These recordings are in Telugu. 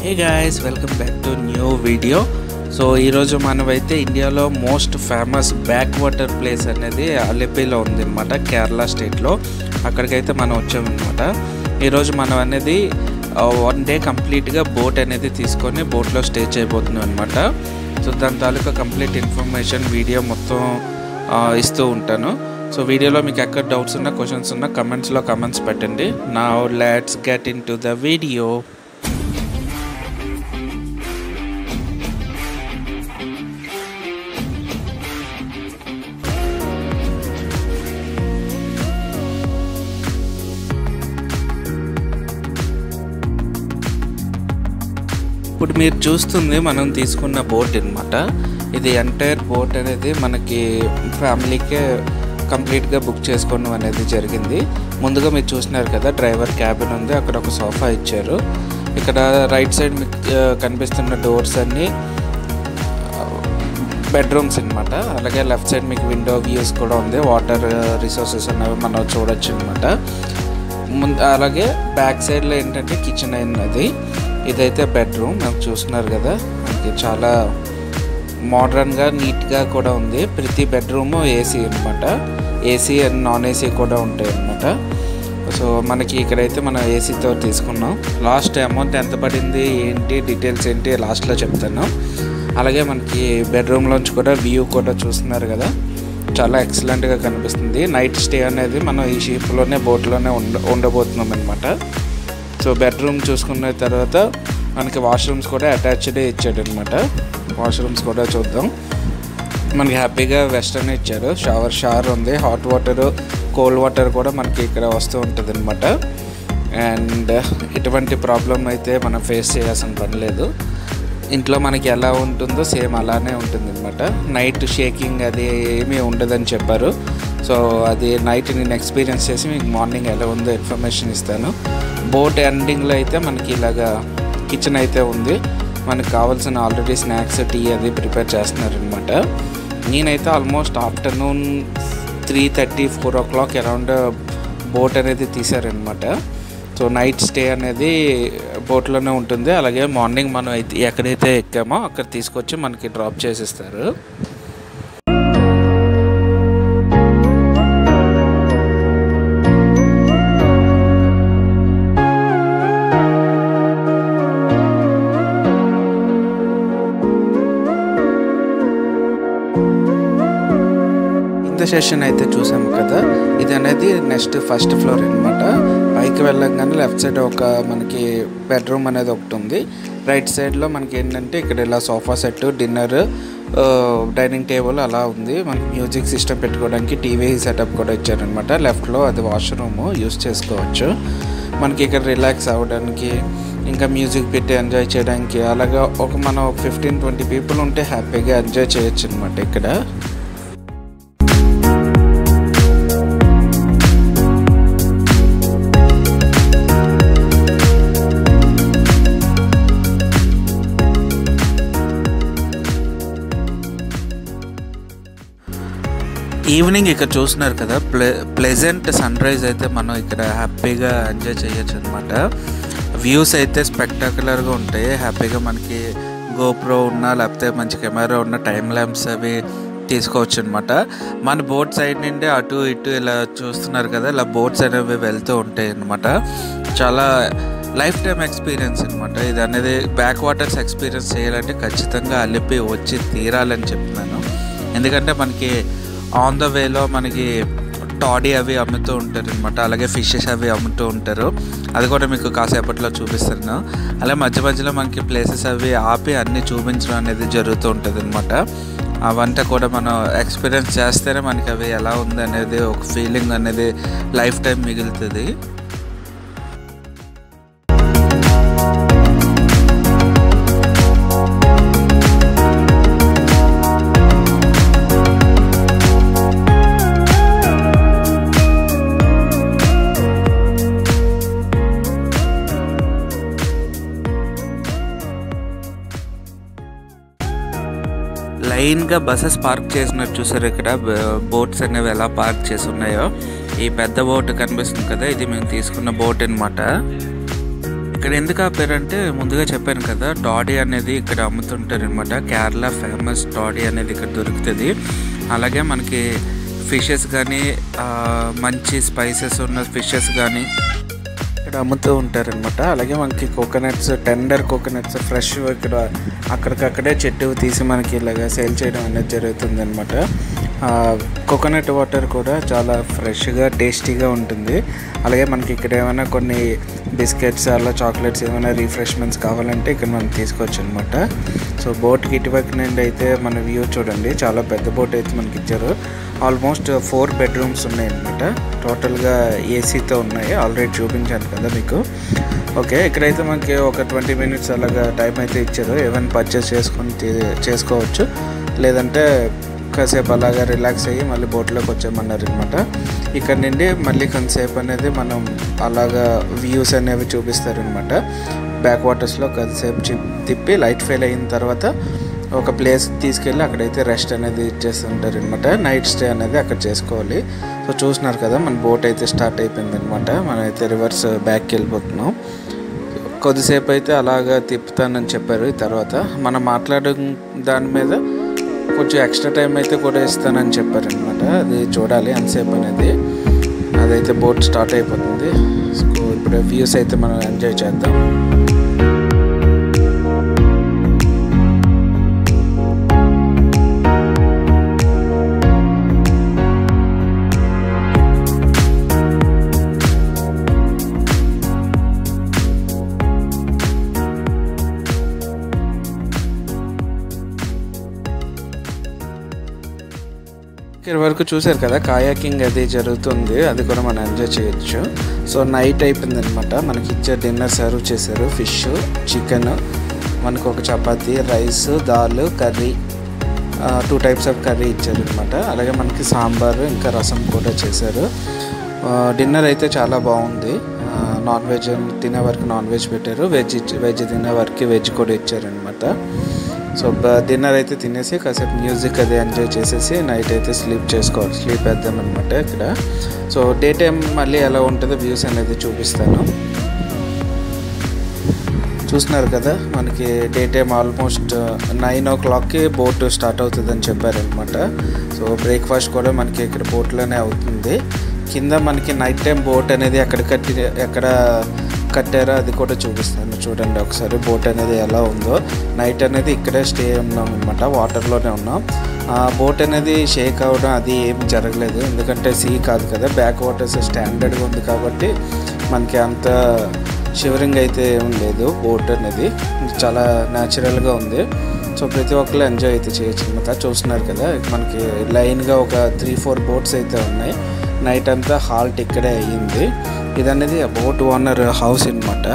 hey guys welcome back to new video so ఈరోజు మనమైతే ఇండియాలో most famous back water place అనేది అలిపిలో ఉంది అనమాట కేరళ స్టేట్లో అక్కడికైతే మనం వచ్చామన్నమాట ఈరోజు మనం అనేది వన్ డే కంప్లీట్గా బోట్ అనేది తీసుకొని బోట్లో స్టే చేయబోతున్నాం అనమాట సో దాని తాలూకా కంప్లీట్ ఇన్ఫర్మేషన్ వీడియో మొత్తం ఆ, ఇస్తూ ఉంటాను సో వీడియోలో మీకు ఎక్కడ డౌట్స్ ఉన్నా క్వశ్చన్స్ ఉన్నా కమెంట్స్లో కమెంట్స్ పెట్టండి నా let's get into the video ఇప్పుడు మీరు చూస్తుంది మనం తీసుకున్న బోట్ అనమాట ఇది ఎంటైర్ బోట్ అనేది మనకి ఫ్యామిలీకే కంప్లీట్గా బుక్ చేసుకోవడం అనేది జరిగింది ముందుగా మీరు చూసినారు కదా డ్రైవర్ క్యాబిన్ ఉంది అక్కడ ఒక సోఫా ఇచ్చారు ఇక్కడ రైట్ సైడ్ మీకు ఆ, కనిపిస్తున్న డోర్స్ అన్నీ బెడ్రూమ్స్ అనమాట అలాగే లెఫ్ట్ సైడ్ మీకు విండో వ్యూస్ కూడా ఉంది వాటర్ రిసోర్సెస్ అనేవి మనం చూడొచ్చు అనమాట ముందు అలాగే బ్యాక్ సైడ్లో ఏంటంటే కిచెన్ అయినది ఇదైతే బెడ్రూమ్ మనం చూస్తున్నారు కదా మనకి చాలా మోడర్న్గా నీట్గా కూడా ఉంది ప్రతి బెడ్రూము ఏసీ అనమాట ఏసీ అండ్ నాన్ ఏసీ కూడా ఉంటాయి అనమాట సో మనకి ఇక్కడైతే మనం ఏసీతో తీసుకున్నాం లాస్ట్ అమౌంట్ ఎంత పడింది ఏంటి డీటెయిల్స్ ఏంటి లాస్ట్లో చెప్తాను అలాగే మనకి బెడ్రూమ్లోంచి కూడా వ్యూ కూడా చూస్తున్నారు కదా చాలా ఎక్సలెంట్గా కనిపిస్తుంది నైట్ స్టే అనేది మనం ఈ షిప్లోనే బోట్లోనే ఉండ ఉండబోతున్నాం అనమాట సో బెడ్రూమ్ చూసుకున్న తర్వాత మనకి వాష్రూమ్స్ కూడా అటాచ్డ్ ఇచ్చాడు అనమాట వాష్రూమ్స్ కూడా చూద్దాం మనకి హ్యాపీగా వెస్టర్న్ ఇచ్చారు షవర్ షవర్ ఉంది హాట్ వాటర్ కోల్డ్ వాటర్ కూడా మనకి ఇక్కడ వస్తూ ఉంటుంది అనమాట అండ్ ఎటువంటి ప్రాబ్లం అయితే మనం ఫేస్ చేయాల్సిన పని లేదు ఇంట్లో మనకి ఎలా ఉంటుందో సేమ్ అలానే ఉంటుంది అనమాట నైట్ షేకింగ్ అది ఏమీ ఉండదని చెప్పారు సో అది నైట్ నేను ఎక్స్పీరియన్స్ చేసి మీకు మార్నింగ్ ఎలా ఉందో ఇన్ఫర్మేషన్ ఇస్తాను బోట్ ఎండింగ్లో అయితే మనకి ఇలాగా కిచెన్ అయితే ఉంది మనకు కావాల్సిన ఆల్రెడీ స్నాక్స్ టీ అది ప్రిపేర్ చేస్తున్నారనమాట నేనైతే almost afternoon three thirty four o'clock around boat అనేది తీశారనమాట సో నైట్ స్టే అనేది బోట్లోనే ఉంటుంది అలాగే మార్నింగ్ మనం అయితే ఎక్కడైతే ఎక్కామో అక్కడ తీసుకొచ్చి మనకి డ్రాప్ చేసిస్తారు ఇంత సెషన్ అయితే చూసాము కదా ఇది అనేది నెక్స్ట్ ఫస్ట్ ఫ్లోర్ అనమాట పైకి వెళ్ళగానే లెఫ్ట్ సైడ్ ఒక మనకి బెడ్రూమ్ అనేది ఒకటి ఉంది రైట్ సైడ్లో మనకి ఏంటంటే ఇక్కడ ఇలా sofa set dinner dining table అలా ఉంది మనకి మ్యూజిక్ సిస్టమ్ పెట్టుకోవడానికి టీవీ సెటప్ కూడా ఇచ్చారనమాట లెఫ్ట్లో అది వాష్రూమ్ యూస్ చేసుకోవచ్చు మనకి ఇక్కడ రిలాక్స్ అవ్వడానికి ఇంకా మ్యూజిక్ పెట్టి ఎంజాయ్ చేయడానికి అలాగా ఒక మనం ఫిఫ్టీన్ ట్వంటీ పీపుల్ ఉంటే హ్యాపీగా ఎంజాయ్ చేయొచ్చు అనమాట ఇక్కడ ఈవినింగ్ ఇక్కడ చూస్తున్నారు కదా ప్లే ప్లెజెంట్ సన్ రైజ్ అయితే మనం ఇక్కడ హ్యాపీగా ఎంజాయ్ చేయొచ్చు అనమాట వ్యూస్ అయితే స్పెక్టాకులర్గా ఉంటాయి హ్యాపీగా మనకి గోప్రో ఉన్నా లేకపోతే మంచి కెమెరా ఉన్న టైం ల్యాంప్స్ అవి తీసుకోవచ్చు అనమాట మన బోట్ సైడ్ నుండి అటు ఇటు ఇలా చూస్తున్నారు కదా ఇలా బోట్స్ అనేవి వెళ్తూ ఉంటాయి అనమాట చాలా లైఫ్ టైం ఎక్స్పీరియన్స్ అనమాట ఇది అనేది బ్యాక్ వాటర్స్ ఎక్స్పీరియన్స్ చేయాలంటే ఖచ్చితంగా అలిపి వచ్చి తీరాలని చెప్తున్నాను ఎందుకంటే మనకి ఆన్ ద వేలో మనకి టాడీ అవి అమ్ముతూ ఉంటారు అనమాట అలాగే ఫిషెస్ అవి అమ్ముతూ ఉంటారు అది కూడా మీకు కాసేపట్లో చూపిస్తాను అలాగే మధ్య మధ్యలో మనకి ప్లేసెస్ అవి ఆపి అన్నీ చూపించడం అనేది జరుగుతూ ఉంటుంది అనమాట అవంతా కూడా మనం ఎక్స్పీరియన్స్ చేస్తేనే మనకి అవి ఎలా ఉంది అనేది ఒక ఫీలింగ్ అనేది లైఫ్ టైం మిగులుతుంది లైన్గా బస్సెస్ పార్క్ చేసినట్టు చూసారు ఇక్కడ బోట్స్ అనేవి ఎలా పార్క్ చేసి ఉన్నాయో ఈ పెద్ద బోట్ కనిపిస్తుంది కదా ఇది మేము తీసుకున్న బోట్ అనమాట ఇక్కడ ఎందుకు ఆపారంటే ముందుగా చెప్పాను కదా డాడీ అనేది ఇక్కడ అమ్ముతుంటారు అనమాట కేరళ ఫేమస్ డాడీ అనేది ఇక్కడ దొరుకుతుంది అలాగే మనకి ఫిషెస్ కానీ మంచి స్పైసెస్ ఉన్న ఫిషెస్ కానీ ఇక్కడ అమ్ముతూ ఉంటారనమాట అలాగే మనకి కోకోనట్స్ టెండర్ కోకోనట్స్ ఫ్రెష్ ఇక్కడ అక్కడికక్కడే చెట్టు తీసి మనకి ఇలాగా సేల్ చేయడం అనేది జరుగుతుంది అనమాట కోకోనట్ వాటర్ కూడా చాలా ఫ్రెష్గా టేస్టీగా ఉంటుంది అలాగే మనకి ఇక్కడ ఏమైనా కొన్ని బిస్కెట్స్ అలా చాక్లెట్స్ ఏమైనా రిఫ్రెష్మెంట్స్ కావాలంటే ఇక్కడ మనం తీసుకోవచ్చు అనమాట సో బోట్కి ఇటువైపు నుండి అయితే మన వ్యూ చూడండి చాలా పెద్ద బోట్ అయితే మనకి ఇచ్చారు ఆల్మోస్ట్ ఫోర్ బెడ్రూమ్స్ ఉన్నాయి అనమాట టోటల్గా ఏసీతో ఉన్నాయి ఆల్రెడీ చూపించాను కదా మీకు ఓకే ఇక్కడైతే మనకి ఒక ట్వంటీ మినిట్స్ అలాగా టైం అయితే ఇచ్చారు ఏమైనా పర్చేస్ చేసుకొని తీ- చేసుకోవచ్చు లేదంటే కాసేపు అలాగా రిలాక్స్ అయ్యి మళ్ళీ బోట్లోకి వచ్చామన్నారు అనమాట ఇక్కడ నుండి మళ్ళీ కొంతసేపు అనేది మనం అలాగా వ్యూస్ అనేవి చూపిస్తారనమాట బ్యాక్ వాటర్స్లో కొంతసేపు చి- తిప్పి లైట్ ఫెయిల్ అయిన తర్వాత ఒక ప్లేస్ తీసుకెళ్ళి అక్కడైతే రెస్ట్ అనేది ఇచ్చేస్తుంటారు అనమాట నైట్ స్టే అనేది అక్కడ చేసుకోవాలి సో చూసినారు కదా మన బోట్ అయితే స్టార్ట్ అయిపోయింది అనమాట మనం అయితే రివర్స్ బ్యాక్కి వెళ్ళిపోతున్నాం కొద్దిసేపు అయితే అలాగా తిప్పుతానని చెప్పారు ఈ తర్వాత మనం మాట్లాడిన దాని మీద కొంచెం ఎక్స్ట్రా టైం అయితే కూడా ఇస్తానని చెప్పారు అనమాట అది చూడాలి ఎంతసేపు అనేది అదైతే బోట్ స్టార్ట్ అయిపోతుంది సో ఇప్పుడు వ్యూస్ అయితే మనం ఎంజాయ్ చేద్దాం ఇక్కడ వరకు చూశారు కదా కాయాకింగ్ అది జరుగుతుంది అది కూడా మనం ఎంజాయ్ చేయొచ్చు సో నైట్ అయిపోయింది అనమాట మనకి ఇచ్చే డిన్నర్ సర్వ్ చేశారు ఫిష్ చికెన్ మనకు ఒక చపాతి రైస్ దాల్ curry two types of curry ఇచ్చారు అనమాట అలాగే మనకి సాంబారు ఇంకా రసం కూడా చేశారు డిన్నర్ అయితే చాలా బాగుంది నాన్ వెజ్ తినే వరకు నాన్ వెజ్ పెట్టారు వెజ్ ఇచ్చి వెజ్ తినే వరకు వెజ్ కూడా ఇచ్చారనమాట సో డిన్నర్ అయితే తినేసి కాసేపు మ్యూజిక్ అది ఎంజాయ్ చేసేసి నైట్ అయితే స్లీప్ చేసుకోవాలి స్లీప్ వేద్దాం అనమాట ఇక్కడ సో డే టైం మళ్ళీ ఎలా ఉంటుందో వ్యూస్ అనేది చూపిస్తాను చూస్తున్నారు కదా మనకి డే టైం ఆల్మోస్ట్ నైన్ ఓ క్లాక్కి బోట్ స్టార్ట్ అవుతుందని చెప్పారనమాట సో బ్రేక్ఫాస్ట్ కూడా మనకి ఇక్కడ బోట్లోనే అవుతుంది కింద మనకి నైట్ టైం బోట్ అనేది ఎక్కడ కట్టి ఎక్కడ కట్టారో అది కూడా చూపిస్తాను చూడండి ఒకసారి బోట్ అనేది ఎలా ఉందో నైట్ అనేది ఇక్కడే స్టే ఉన్నాం అనమాట వాటర్లోనే ఉన్నాం ఆ బోట్ అనేది షేక్ అవ్వడం అది ఏం జరగలేదు ఎందుకంటే సీ కాదు కదా బ్యాక్ వాటర్స్ స్టాండర్డ్గా ఉంది కాబట్టి మనకి అంత షివరింగ్ అయితే ఏం లేదు బోట్ అనేది చాలా న్యాచురల్గా ఉంది సో ప్రతి ఒక్కరు ఎంజాయ్ అయితే చేయొచ్చు అనమాట చూస్తున్నారు కదా మనకి లైన్గా ఒక త్రీ ఫోర్ బోట్స్ అయితే ఉన్నాయి నైట్ అంతా హాల్ట్ ఇక్కడే అయ్యింది ఇదనేది బోట్ ఓనర్ హౌస్ అనమాట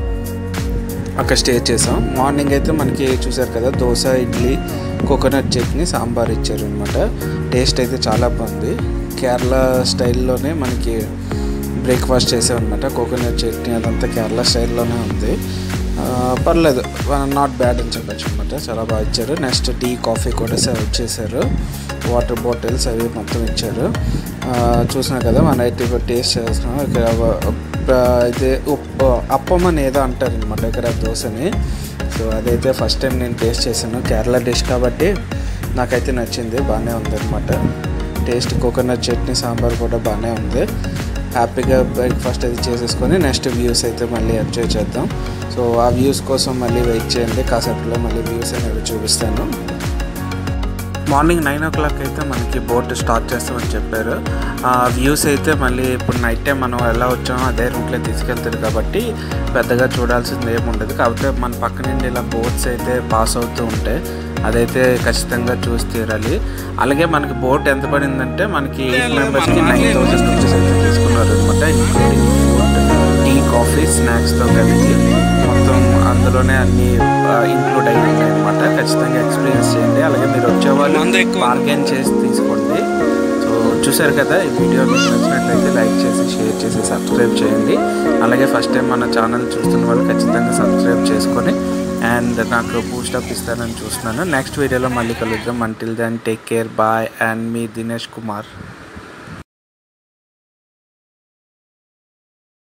అక్కడ స్టే చేసాం మార్నింగ్ అయితే మనకి చూసారు కదా దోశ ఇడ్లీ కోకోనట్ చట్నీ సాంబార్ ఇచ్చారు అనమాట టేస్ట్ అయితే చాలా బాగుంది కేరళ స్టైల్లోనే మనకి బ్రేక్ఫాస్ట్ చేసామన్నమాట కోకోనట్ చట్నీ అదంతా కేరళ స్టైల్లోనే ఉంది ఆ, పర్లేదు నాట్ బ్యాడ్ అని చెప్పచ్చు అనమాట చాలా బాగా ఇచ్చారు నెక్స్ట్ టీ కాఫీ కూడా సర్వ్ చేశారు వాటర్ బాటిల్స్ అవి మొత్తం ఇచ్చారు ఆ, చూసినా కదా మన అయితే ఇప్పుడు టేస్ట్ చేస్తున్నాం ఇక్కడ ఆ, అయితే ఉప్- అప్పం అని ఏదో అంటారు అనమాట ఇక్కడ దోశని సో అదైతే ఫస్ట్ టైం నేను టేస్ట్ చేశాను కేరళ డిష్ కాబట్టి నాకైతే నచ్చింది బాగానే ఉంది అనమాట టేస్ట్ కోకోనట్ చట్నీ సాంబార్ కూడా బాగానే ఉంది హ్యాపీగా బ్రేక్ఫాస్ట్ అది చేసేసుకొని నెక్స్ట్ వ్యూస్ అయితే మళ్ళీ ఎంజాయ్ చేద్దాం సో ఆ వ్యూస్ కోసం మళ్ళీ వెయిట్ చేయండి కాసేపులో మళ్ళీ వ్యూస్ అనేవి చూపిస్తాను మార్నింగ్ నైన్ ఓ క్లాక్ అయితే మనకి బోట్ స్టార్ట్ చేస్తామని చెప్పారు ఆ వ్యూస్ అయితే మళ్ళీ ఇప్పుడు నైట్ టైం మనం ఎలా వచ్చామో అదే రూట్లో తీసుకెళ్తారు కాబట్టి పెద్దగా చూడాల్సింది ఏమి ఉండదు కాకపోతే మన పక్క నుండి ఇలా బోట్స్ అయితే పాస్ అవుతూ ఉంటాయి అదైతే ఖచ్చితంగా చూసి తీరాలి అలాగే మనకి బోట్ ఎంత పడిందంటే మనకి ఎయిట్ మెంబర్స్కి నైన్ థౌసండ్ రూపీస్ అయితే తీసుకున్నారు అనమాట ఇంక్లూడింగ్ ఫుడ్ టీ కాఫీ స్నాక్స్తో కలిపి మొత్తం అందులోనే అన్ని ఇంక్లూడ్ అయ్యి ఉన్నాయి అనమాట ఖచ్చితంగా ఎక్స్పీరియన్స్ చేయండి అలాగే మీరు వచ్చేవాళ్ళు బార్గెన్ చేసి తీసుకోండి సో చూసారు కదా ఈ వీడియో మీకు నచ్చినట్లయితే లైక్ చేసి షేర్ చేసి సబ్స్క్రైబ్ చేయండి అలాగే ఫస్ట్ టైం మన ఛానల్ చూస్తున్న వాళ్ళు ఖచ్చితంగా సబ్స్క్రైబ్ చేసుకొని అండ్ నాకు బూస్ట్ అప్ ఇస్తారని చూస్తున్నాను నెక్స్ట్ వీడియోలో మళ్ళీ కలుద్దాం until then take care bye and మీ దినేష్ కుమార్